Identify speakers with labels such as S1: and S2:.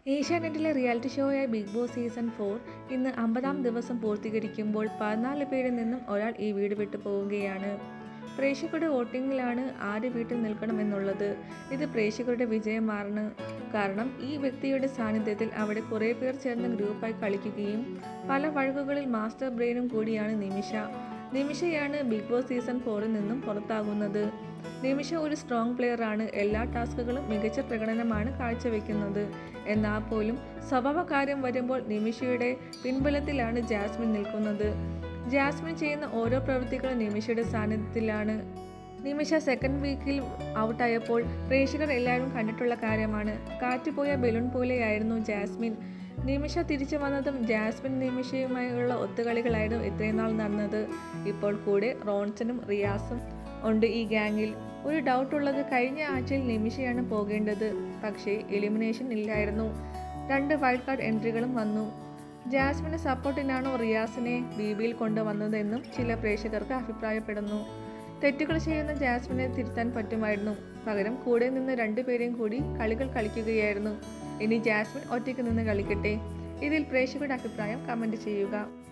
S1: ഏഷ്യാനെറ്റിലെ റിയാലിറ്റി ഷോയായ Big Boss season four ഇന്ന് അമ്പതാം ദിവസം പൂർത്തീകരിക്കുമ്പോൾ പതിനാല് പേരിൽ നിന്നും ഒരാൾ ഈ വീട് വിട്ടു പോവുകയാണ് പ്രേക്ഷകരുടെ വോട്ടിങ്ങിലാണ് ആര് വീട്ടിൽ നിൽക്കണമെന്നുള്ളത് ഇത് പ്രേക്ഷകരുടെ വിജയമാണ് കാരണം ഈ വ്യക്തിയുടെ സാന്നിധ്യത്തിൽ അവിടെ കുറേ പേർ ചേർന്ന് ഗ്രൂപ്പായി കളിക്കുകയും പല വഴക്കുകളിൽ മാസ്റ്റർ ബ്രെയിനും കൂടിയാണ് നിമിഷ നിമിഷയാണ് ബിഗ് ബോസ് സീസൺ ഫോറിൽ നിന്നും പുറത്താകുന്നത് നിമിഷ ഒരു സ്ട്രോങ് പ്ലെയറാണ് എല്ലാ ടാസ്കുകളും മികച്ച പ്രകടനമാണ് കാഴ്ചവെക്കുന്നത് എന്നാൽ പോലും സ്വഭാവകാര്യം വരുമ്പോൾ നിമിഷയുടെ പിൻബലത്തിലാണ് ജാസ്മിൻ നിൽക്കുന്നത് ജാസ്മിൻ ചെയ്യുന്ന ഓരോ പ്രവൃത്തികളും നിമിഷയുടെ സാന്നിധ്യത്തിലാണ് നിമിഷ സെക്കൻഡ് വീക്കിൽ ഔട്ടായപ്പോൾ പ്രേക്ഷകർ എല്ലാവരും കണ്ടിട്ടുള്ള കാര്യമാണ് കാറ്റുപോയ ബലൂൺ പോലെയായിരുന്നു ജാസ്മിൻ നിമിഷ തിരിച്ചു വന്നതും ജാസ്മിൻ നിമിഷയുമായുള്ള ഒത്തുകളികളായിരുന്നു ഇത്രയും നാൾ നടന്നത് ഇപ്പോൾ കൂടെ റോൺസനും റിയാസും ഉണ്ട് ഈ ഗ്യാങ്ങിൽ ഒരു ഡൗട്ട് ഉള്ളത് കഴിഞ്ഞ ആഴ്ചയിൽ നിമിഷയാണ് പോകേണ്ടത് പക്ഷേ എലിമിനേഷൻ ഇല്ലായിരുന്നു രണ്ട് വൈൽഡ് കാർഡ് എൻട്രികളും വന്നു ജാസ്മിന് സപ്പോർട്ടിനാണോ റിയാസിനെ ബി ബിയിൽ കൊണ്ടുവന്നതെന്നും ചില പ്രേക്ഷകർക്ക് അഭിപ്രായപ്പെടുന്നു തെറ്റുകൾ ചെയ്യുന്ന ജാസ്മിനെ തിരുത്താൻ പറ്റുമായിരുന്നു പകരം കൂടെ നിന്ന് രണ്ടുപേരെയും കൂടി കളികൾ കളിക്കുകയായിരുന്നു ഇനി ജാസ്മിൻ ഒറ്റയ്ക്ക് നിന്ന് കളിക്കട്ടെ ഇതിൽ പ്രേക്ഷകരുടെ അഭിപ്രായം കമൻറ്റ് ചെയ്യുക